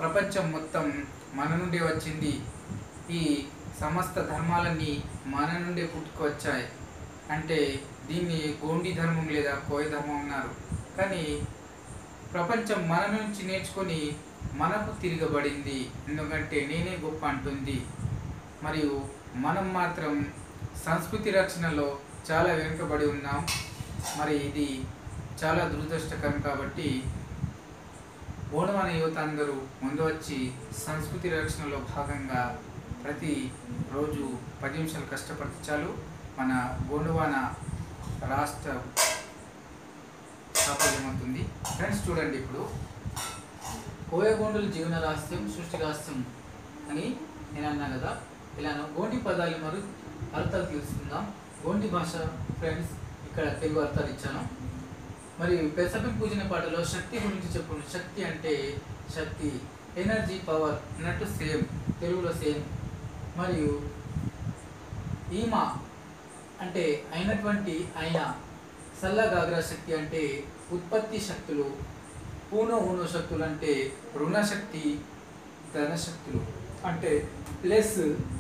ప్రపంచం మొత్తం మన నుండే వచ్చింది ఈ సమస్త ధర్మాలన్నీ మన నుండే పుట్టుకొచ్చాయి అంటే దీన్ని గోండి ధర్మం లేదా కోయ ధర్మం అన్నారు కానీ ప్రపంచం మన నుంచి నేర్చుకొని మనకు తిరగబడింది ఎందుకంటే నేనే గొప్ప అంటుంది మరియు మనం మాత్రం సంస్కృతి రక్షణలో చాలా వెనుకబడి ఉన్నాం మరి ఇది చాలా దురదృష్టకరం కాబట్టి ఓణమాన యువత అందరూ ముందు వచ్చి సంస్కృతి రక్షణలో భాగంగా ప్రతి రోజు పది నిమిషాలు కష్టపడితే చాలు మన గోండువాన రాష్ట్ర సాఫల్యమవుతుంది ఫ్రెండ్స్ చూడండి ఇప్పుడు కోయగోండుల జీవన రహస్యం సృష్టి రహస్యం అని నేను అన్నా కదా ఇలాను గోండి పదాలు మరియు అర్థాలు తెలుసుకుందాం గోండి భాష ఫ్రెండ్స్ ఇక్కడ తెలుగు అర్థాలు ఇచ్చాను మరి పెసపి పూజన పాటలో శక్తి గురించి చెప్పుకున్నాం శక్తి అంటే శక్తి ఎనర్జీ పవర్ అన్నట్టు సేమ్ తెలుగులో సేమ్ మరియు ఈమా అంటే అయినటువంటి అయిన సల్లగాగ్ర శక్తి అంటే ఉత్పత్తి శక్తులు పూనో ఊనో శక్తులు అంటే రుణశక్తి ధనశక్తులు అంటే ప్లస్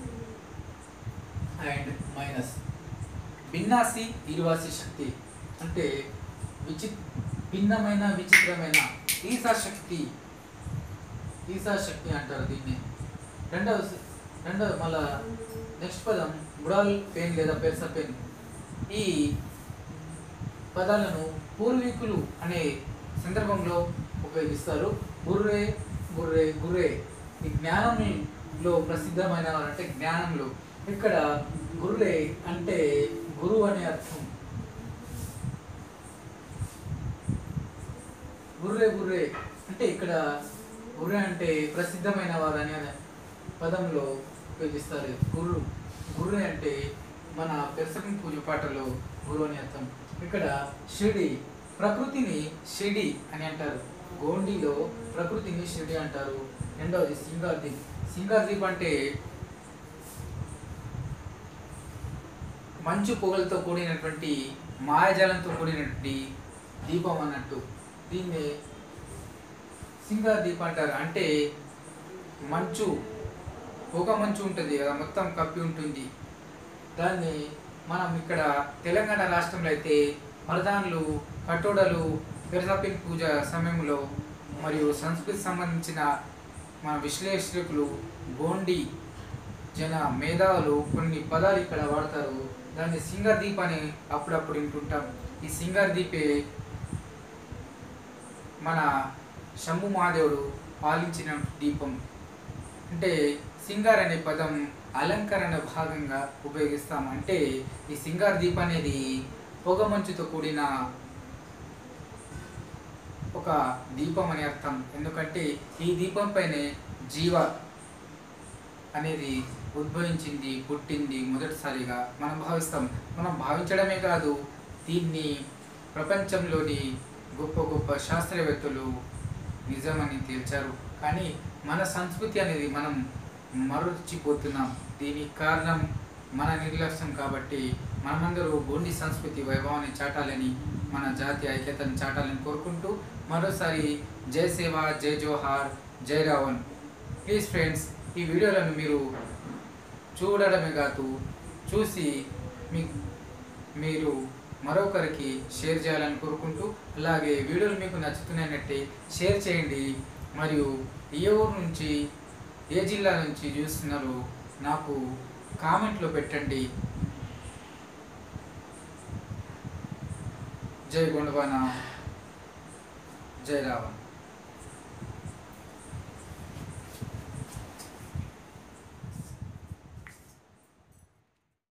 అండ్ మైనస్ భిన్నాసి ఇరువాసి శక్తి అంటే విచి భిన్నమైన విచిత్రమైన ఈసా శక్తి ఈసా శక్తి అంటారు దీన్ని రెండవ రెండవ మళ్ళా నెక్స్ట్ పదం బుడాల్ పెయిన్ లేదా పెర్స పెయిన్ ఈ పదాలను పూర్వీకులు అనే సందర్భంలో ఉపయోగిస్తారు గుర్రే గుర్రే గుర్రే ఈ జ్ఞానంలో ప్రసిద్ధమైన అంటే జ్ఞానంలో ఇక్కడ గుర్రే అంటే గురువు అనే అర్థం గుర్రే గుర్రే అంటే ఇక్కడ గుర్రె అంటే ప్రసిద్ధమైన వారు అనే పదంలో ఉపయోగిస్తారు గుర్రు గుర్రె అంటే మన పెరసకం పూజ పాటలో గురు అని అర్థం ఇక్కడ షిడి ప్రకృతిని షిడి అని అంటారు గోండిలో ప్రకృతిని షిడి అంటారు రెండవది సింగార్దీప్ సింగార్దీప్ అంటే మంచు పొగలతో కూడినటువంటి మాయాజాలంతో కూడినటువంటి దీపం అన్నట్టు దీన్ని సింగార్ దీపం అంటారు అంటే మంచు పొగ మంచు ఉంటుంది కదా మొత్తం కప్పి ఉంటుంది దాన్ని మనం ఇక్కడ తెలంగాణ రాష్ట్రంలో అయితే మరదాన్లు కట్టోడలు పెరసాపిన్ పూజ సమయంలో మరియు సంస్కృతి సంబంధించిన మన విశ్లేషకులు గోండి జన మేధావులు కొన్ని పదాలు ఇక్కడ వాడతారు దాన్ని సింగర్ దీప్ అని అప్పుడప్పుడు వింటుంటాం ఈ సింగర్ దీపే మన శంభు మహాదేవుడు పాలించిన దీపం అంటే సింగార్ అనే పదం అలంకరణ భాగంగా ఉపయోగిస్తాం అంటే ఈ సింగార్ దీప అనేది పొగ మంచుతో కూడిన ఒక దీపం అని అర్థం ఎందుకంటే ఈ దీపం పైనే జీవ అనేది ఉద్భవించింది పుట్టింది మొదటిసారిగా మనం భావిస్తాం మనం భావించడమే కాదు దీన్ని ప్రపంచంలోని గొప్ప గొప్ప శాస్త్రవేత్తలు నిజమని తేల్చారు కానీ మన సంస్కృతి అనేది మనం మరచిపోతున్నాం దీనికి కారణం మన నిర్లక్ష్యం కాబట్టి మనమందరూ గోండి సంస్కృతి వైభవాన్ని చాటాలని మన జాతి ఐక్యతను చాటాలని కోరుకుంటూ మరోసారి జై సేవ జై జోహార్ జై రావణ్ ప్లీజ్ ఫ్రెండ్స్ ఈ వీడియోలను మీరు చూడడమే కాదు చూసి మీ మీరు మరొకరికి షేర్ చేయాలని కోరుకుంటూ అలాగే వీడియోలు మీకు నచ్చుతున్నాయంటే షేర్ చేయండి మరియు ఏ ఊరు నుంచి ఏ జిల్లా నుంచి చూస్తున్నారో నాకు కామెంట్లో పెట్టండి జై గుండవాన జై రావణ్